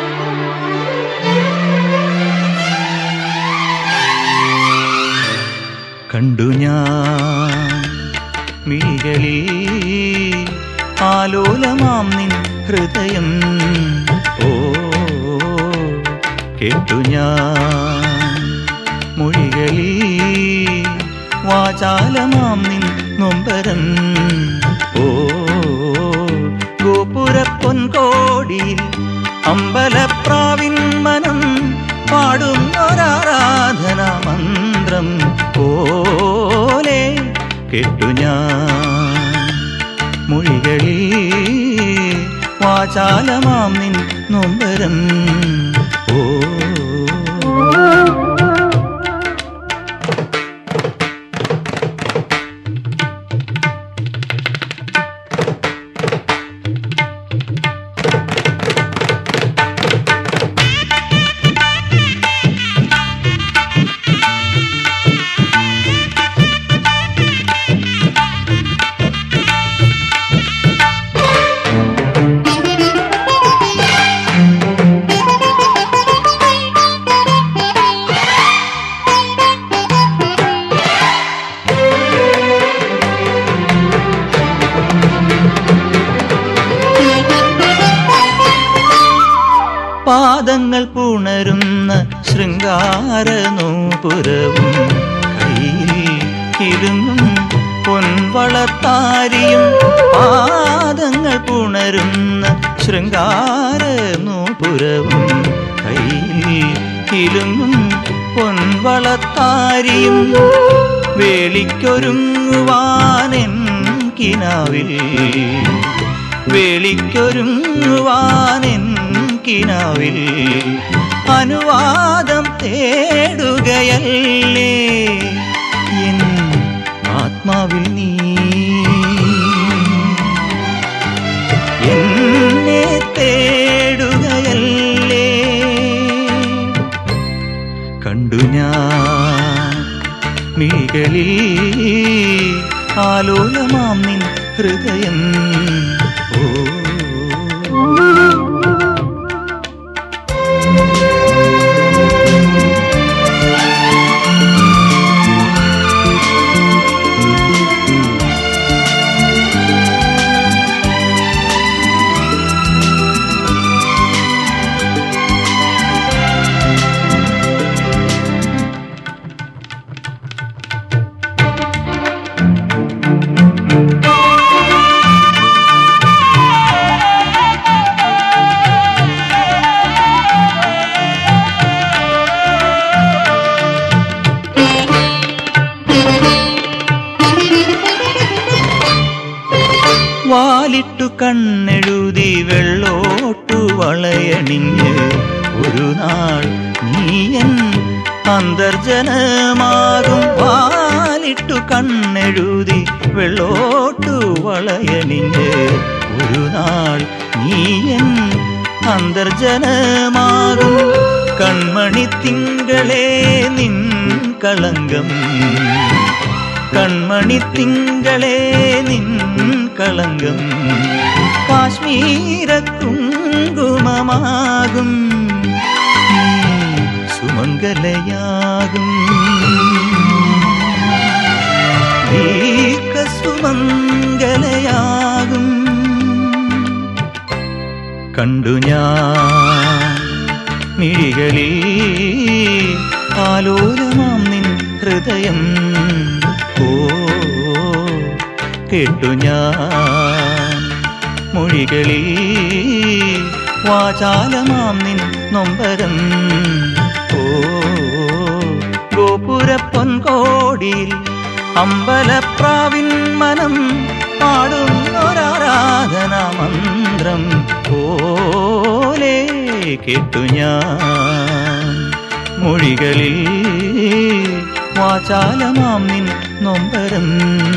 കണ്ടു ഞാൻ മിഴികളിൽ ആലോലമാം നിൻ ഹൃദയം ഓ കേട്ടു ഞാൻ മൊഴികളിൽ വാചാലമാം നിൻ നൊമ്പരം ഓ ഗോപുരപ്പൊൻകോടിയിൽ അമ്പലപ്രാവിൻ മനം പാടുന്നൊരാരാധന മന്ത്രം പോലെ കേട്ടു ഞാൻ മൊഴികളിൽ വാചാലമാം നിൻ നൊമ്പരം ഓ പാദങ്ങൾ പുണരുന്ന ശൃംഗാര നൂപുരവും കയ്യിൽ കിലുങ്ങും പൊൻവളത്താരിയും പാദങ്ങൾ പുണരുന്ന ശൃംഗാര നൂപുരവും കയ്യിൽ കിലുങ്ങും പൊൻവളത്താരിയും വേളിക്കൊരുങ്ങുവാനെൻ കിനാവിൽ വേളിക്കൊരുങ്ങുവാനെൻ കിനാവിൽ അനുവാദം തേടുകയല്ലേ എൻ ആത്മാവിൽ നീ എന്നെ തേടുകയല്ലേ കണ്ടു ഞാൻ മിഴികളിൽ ആലോലമാം നിൻ ഹൃദയം ഓ വാലിട്ടു കണ്ണെഴുതി വെള്ളോട്ടു വളയണിഞ്ഞ് ഒരു നാൾ നീയൻ അന്തർജനമാകും വാലിട്ടു കണ്ണെഴുതി വെള്ളോട്ടു വളയണിഞ്ഞ് ഒരു നാൾ നീയൻ അന്തർജനമാകും കൺമണി തിങ്കളെ നിൻ കളങ്കം കൺമണി തിങ്കളെ നിൻ കളങ്കം കാശ്മീര കുങ്കുമമാകും നീ സുമംഗലയാകും ദീർഘ സുമംഗലയാകും കണ്ടു ഞാൻ മിഴികളിൽ ആലോലമാം നിൻ ഹൃദയം ഓ കേട്ടു ഞാൻ മൊഴികളിൽ വാചാലമാം നിൻ നൊമ്പരം ഓ ഗോപുരപ്പൊൻകോടിയിൽ അമ്പലപ്രാവിൻ മനം പാടുന്നൊരാരാധന മന്ത്രം പോലെ കേട്ടു ഞാൻ മൊഴികളിൽ വാചാലമാം നിൻ നൊമ്പരം